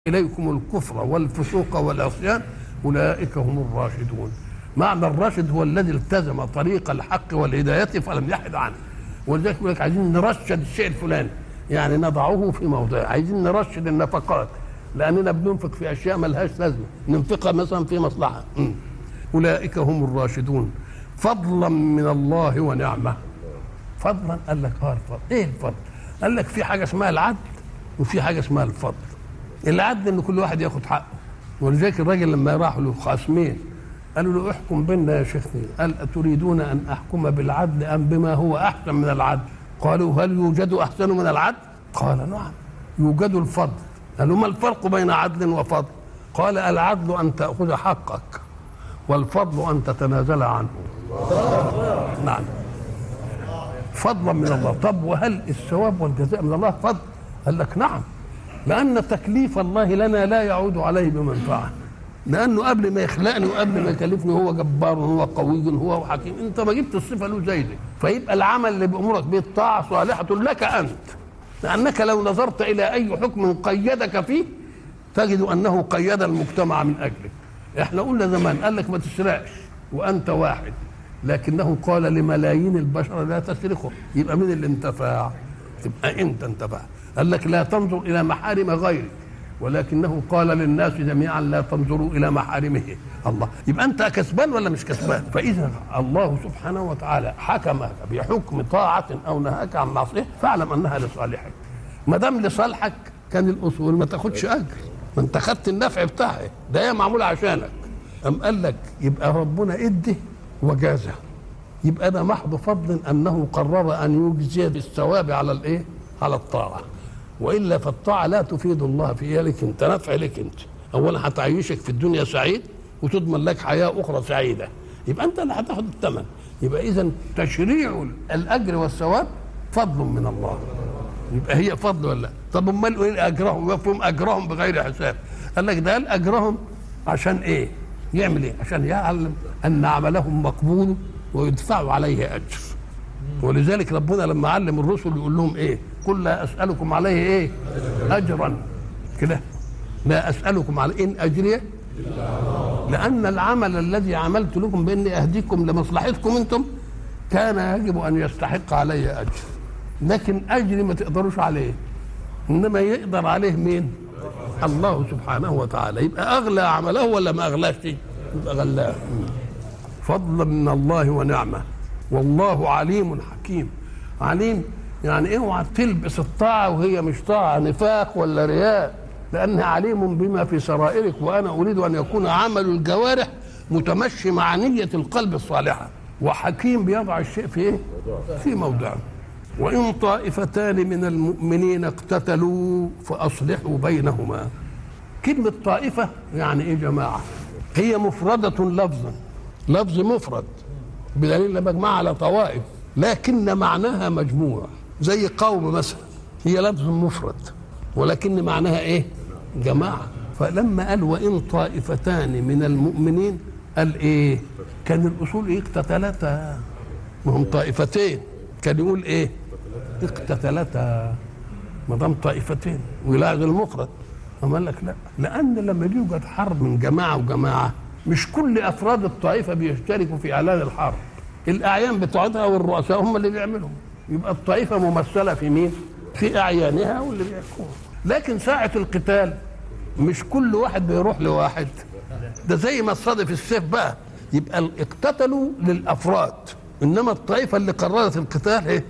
إليكم الكفر والفسوق والعصيان أولئك هم الراشدون معنى الراشد هو الذي التزم طريق الحق والهداية فلم يحد عنه ولذلك يقول لك عايزين نرشد الشيء الفلاني يعني نضعه في موضعه عايزين نرشد النفقات لأننا بننفق في أشياء ملهاش لازمة ننفقها مثلا في مصلحة م. أولئك هم الراشدون فضلا من الله ونعمة فضلا قال لك اه الفضل ايه الفضل قال لك في حاجه اسمها العدل وفي حاجه اسمها الفضل العدل ان كل واحد ياخد حقه ولذلك الراجل لما راحوا له خصمين قالوا له احكم بيننا يا شيخنا قال اتريدون ان احكم بالعدل ام بما هو احسن من العدل قالوا هل يوجد احسن من العدل قال نعم يوجد الفضل قالوا ما الفرق بين عدل وفضل قال العدل ان تاخذ حقك والفضل ان تتنازل عنه نعم فضلا من الله طب وهل الثواب والجزاء من الله فضل قال لك نعم لأن تكليف الله لنا لا يعود عليه بمنفعة لأنه قبل ما يخلقني وقبل ما يكلفني هو جبار هو قوي هو حكيم أنت ما جبت الصفة له زي دي فيبقى العمل اللي بأمرك به الطاعة صالحة لك أنت لأنك لو نظرت إلى أي حكم قيدك فيه تجد أنه قيد المجتمع من أجلك احنا قلنا زمان قال لك ما تسرقش وأنت واحد لكنه قال لملايين البشر لا تسرقوا يبقى مين اللي انتفع تبقى انت انتفع قال لك لا تنظر الى محارم غيرك ولكنه قال للناس جميعا لا تنظروا الى محارمه الله يبقى انت كسبان ولا مش كسبان فاذا الله سبحانه وتعالى حكمك بحكم طاعه او نهاك عن معصيه فاعلم انها لصالحك ما دام لصالحك كان الاصول ما تاخدش اجر ما انت خدت النفع بتاعه ده هي معموله عشانك أم قال لك يبقى ربنا ادي وجازه يبقى ده محض فضل انه قرر ان يجزي بالثواب على الايه؟ على الطاعه والا فالطاعه لا تفيد الله في لك انت نفع لك انت اولا هتعيشك في الدنيا سعيد وتضمن لك حياه اخرى سعيده يبقى انت اللي هتاخد الثمن يبقى اذا تشريع الاجر والثواب فضل من الله يبقى هي فضل ولا لا؟ طب امال ايه اجرهم يفهم اجرهم بغير حساب قال لك ده قال اجرهم عشان ايه يعمل ايه عشان يعلم ان عملهم مقبول ويدفعوا عليه اجر ولذلك ربنا لما علم الرسل يقول لهم ايه قل لا اسالكم عليه ايه اجرا كده لا اسالكم على ان اجري لان العمل الذي عملت لكم باني اهديكم لمصلحتكم انتم كان يجب ان يستحق علي اجر لكن اجري ما تقدروش عليه انما يقدر عليه مين الله سبحانه وتعالى يبقى اغلى عمله ولا ما اغلاش يبقى غلاه فضلا من الله ونعمه والله عليم حكيم عليم يعني اوعى تلبس الطاعه وهي مش طاعه نفاق ولا رياء لانها عليم بما في سرائرك وانا اريد ان يكون عمل الجوارح متمشي مع نيه القلب الصالحه وحكيم بيضع الشيء في ايه؟ في موضعه وان طائفتان من المؤمنين اقتتلوا فاصلحوا بينهما كلمه طائفه يعني ايه جماعه هي مفرده لفظا لفظ مفرد بدليل لما مجموعة على طوائف لكن معناها مجموع زي قوم مثلا هي لفظ مفرد ولكن معناها ايه جماعة فلما قال وإن طائفتان من المؤمنين قال ايه كان الأصول ايه اقتتلتا ما هم طائفتين كان يقول ايه اقتتلتا ما دام طائفتين ويلاحظ المفرد أما قال لك لا لأن لما يوجد حرب من جماعة وجماعة مش كل افراد الطائفه بيشتركوا في اعلان الحرب الاعيان بتوعتها والرؤساء هم اللي بيعملوا يبقى الطائفه ممثله في مين في اعيانها واللي بيحكموا لكن ساعه القتال مش كل واحد بيروح لواحد ده زي ما تصادف السيف بقى يبقى اقتتلوا للافراد انما الطائفه اللي قررت القتال ايه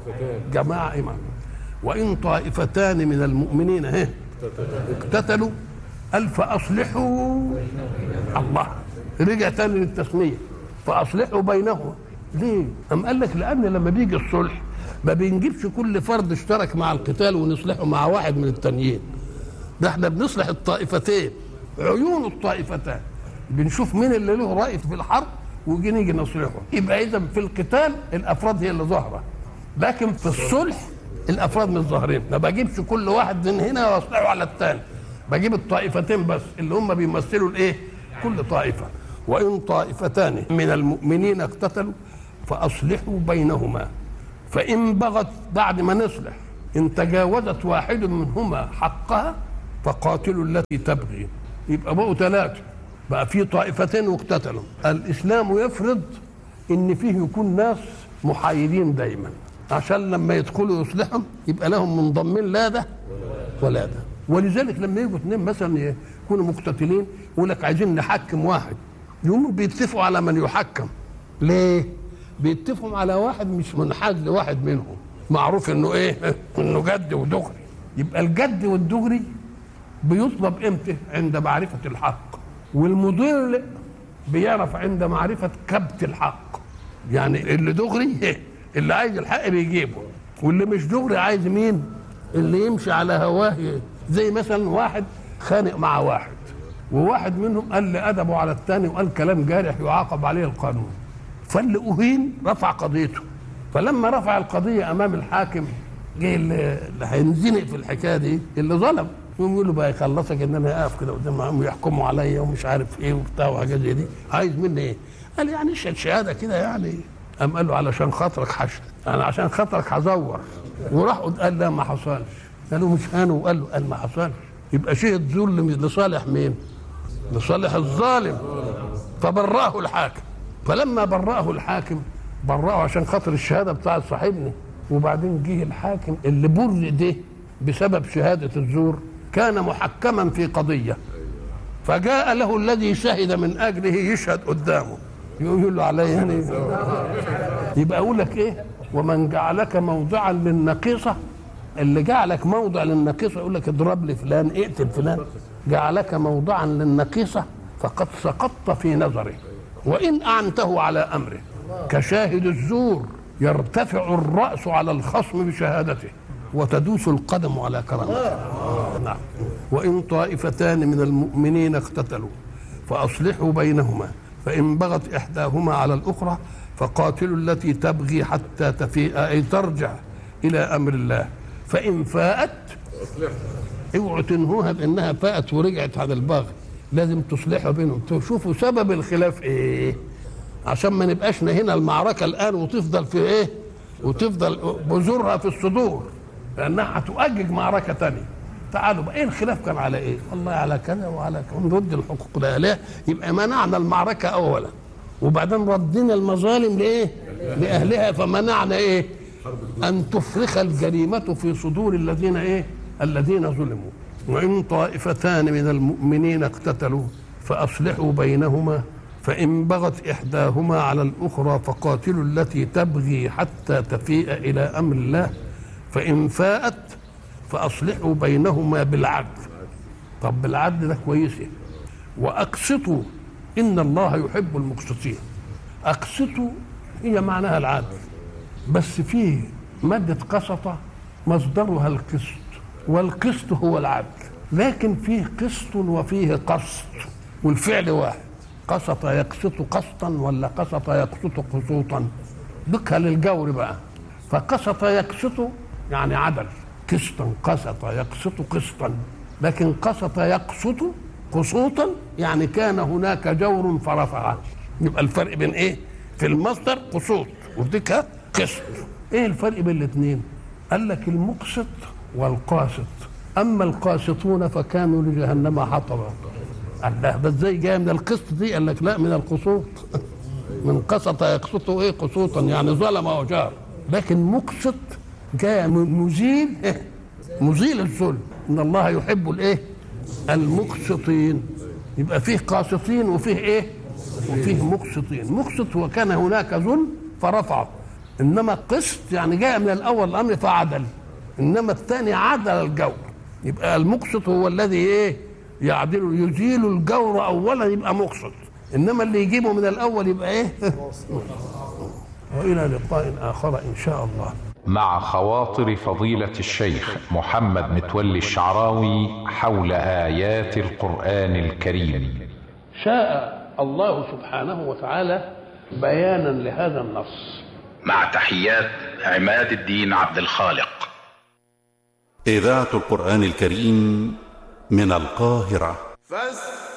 جماعه إمام وان طائفتان من المؤمنين ايه اقتتلوا قال فاصلحوا الله رجع تاني للتسميه فاصلحوا بينهما ليه؟ أم قال لك لأن لما بيجي الصلح ما بنجيبش كل فرد اشترك مع القتال ونصلحه مع واحد من التانيين ده احنا بنصلح الطائفتين عيون الطائفتان بنشوف مين اللي له رأي في الحرب ويجي نيجي نصلحه يبقى إذا في القتال الأفراد هي اللي ظاهرة لكن في الصلح الأفراد مش ظاهرين ما بجيبش كل واحد من هنا واصلحه على الثاني بجيب الطائفتين بس اللي هم بيمثلوا الايه كل طائفه وان طائفتان من المؤمنين اقتتلوا فاصلحوا بينهما فان بغت بعد ما نصلح ان تجاوزت واحد منهما حقها فقاتلوا التي تبغي يبقى بقوا ثلاثه بقى في طائفتين واقتتلوا الاسلام يفرض ان فيه يكون ناس محايدين دايما عشان لما يدخلوا يصلحهم يبقى لهم منضمين لا ده ولا ده ولذلك لما يجوا اثنين مثلا يكونوا مقتتلين يقول لك عايزين نحكم واحد يقوموا بيتفقوا على من يحكم ليه؟ بيتفقوا على واحد مش منحاز لواحد منهم معروف انه ايه؟ انه جد ودغري يبقى الجد والدغري بيطلب امتى؟ عند معرفة الحق والمضل بيعرف عند معرفة كبت الحق يعني اللي دغري اللي عايز الحق بيجيبه واللي مش دغري عايز مين؟ اللي يمشي على هواه زي مثلا واحد خانق مع واحد وواحد منهم قال لأدبه على الثاني وقال كلام جارح يعاقب عليه القانون فاللي أهين رفع قضيته فلما رفع القضية أمام الحاكم جه اللي هينزنق في الحكاية دي اللي ظلم يقوم يقول له بقى يخلصك ان انا اقف كده قدام ويحكموا عليا ومش عارف ايه وبتاع وحاجات زي دي عايز مني ايه؟ قال يعني اشهد شهاده كده يعني قام قال له علشان خاطرك حشد انا عشان خاطرك هزور وراح قال لا ما حصلش قال له مش انا وقال له قال ما حصلش يبقى شهد ظلم لصالح مين؟ لصالح الظالم فبرأه الحاكم فلما برأه الحاكم برأه عشان خاطر الشهاده بتاعت صاحبني وبعدين جه الحاكم اللي بر ده بسبب شهاده الزور كان محكما في قضيه فجاء له الذي شهد من اجله يشهد قدامه يقول له علي يعني يبقى اقول لك ايه ومن جعلك موضعا للنقيصه اللي جعلك موضع للنقيصه يقول لك اضرب لي فلان اقتل فلان جعلك موضعا للنقيصه فقد سقطت في نظره وان اعنته على امره كشاهد الزور يرتفع الراس على الخصم بشهادته وتدوس القدم على كرامته نعم وإن طائفتان من المؤمنين اقتتلوا فأصلحوا بينهما فإن بغت إحداهما على الأخرى فقاتلوا التي تبغي حتى تفيء أي ترجع إلى أمر الله فإن فاءت اوعوا تنهوها بأنها فاءت ورجعت على البغي لازم تصلحوا بينهم تشوفوا سبب الخلاف إيه عشان ما نبقاش هنا المعركة الآن وتفضل في إيه وتفضل بذورها في الصدور لأنها هتؤجج معركة تانية تعالوا بقى ايه الخلاف كان على ايه؟ والله على كذا وعلى كذا نرد الحقوق لاهلها يبقى منعنا المعركه اولا وبعدين ردينا المظالم لايه؟ لاهلها فمنعنا ايه؟ ان تفرخ الجريمه في صدور الذين ايه؟ الذين ظلموا وان طائفتان من المؤمنين اقتتلوا فاصلحوا بينهما فان بغت احداهما على الاخرى فقاتلوا التي تبغي حتى تفيء الى امر الله فان فاءت فأصلحوا بينهما بالعدل طب بالعدل ده كويس وأقسطوا إن الله يحب المقسطين أقسطوا هي معناها العدل بس فيه مادة قسطة مصدرها القسط والقسط هو العدل لكن فيه قسط وفيه قسط والفعل واحد قسط يقسط قسطا ولا قسط يقسط قسوطا بكها للجور بقى فقسط يقسط يعني عدل قسطا قسط يقسط قسطا لكن قسط يقسط قسوطا يعني كان هناك جور فرفعه يبقى الفرق بين ايه في المصدر قسوط وفي قسط ايه الفرق بين الاثنين قال لك المقسط والقاسط اما القاسطون فكانوا لجهنم حطبا الله بس زي جاي من القسط دي قال لك لا من القسوط من قسط يقسط ايه قسوطا يعني ظلم وجار لكن مقسط جاء مزيل إيه؟ مزيل الظلم ان الله يحب الايه المقسطين يبقى فيه قاسطين وفيه ايه وفيه مقسطين مقسط وكان هناك ظلم فرفعه انما قسط يعني جاء من الاول الامر فعدل انما الثاني عدل الجور يبقى المقسط هو الذي ايه يعدل يزيل الجور اولا يبقى مقسط انما اللي يجيبه من الاول يبقى ايه والى لقاء اخر ان شاء الله مع خواطر فضيلة الشيخ محمد متولي الشعراوي حول آيات القرآن الكريم شاء الله سبحانه وتعالى بيانا لهذا النص مع تحيات عماد الدين عبد الخالق إذاعة القرآن الكريم من القاهرة فاستمعوا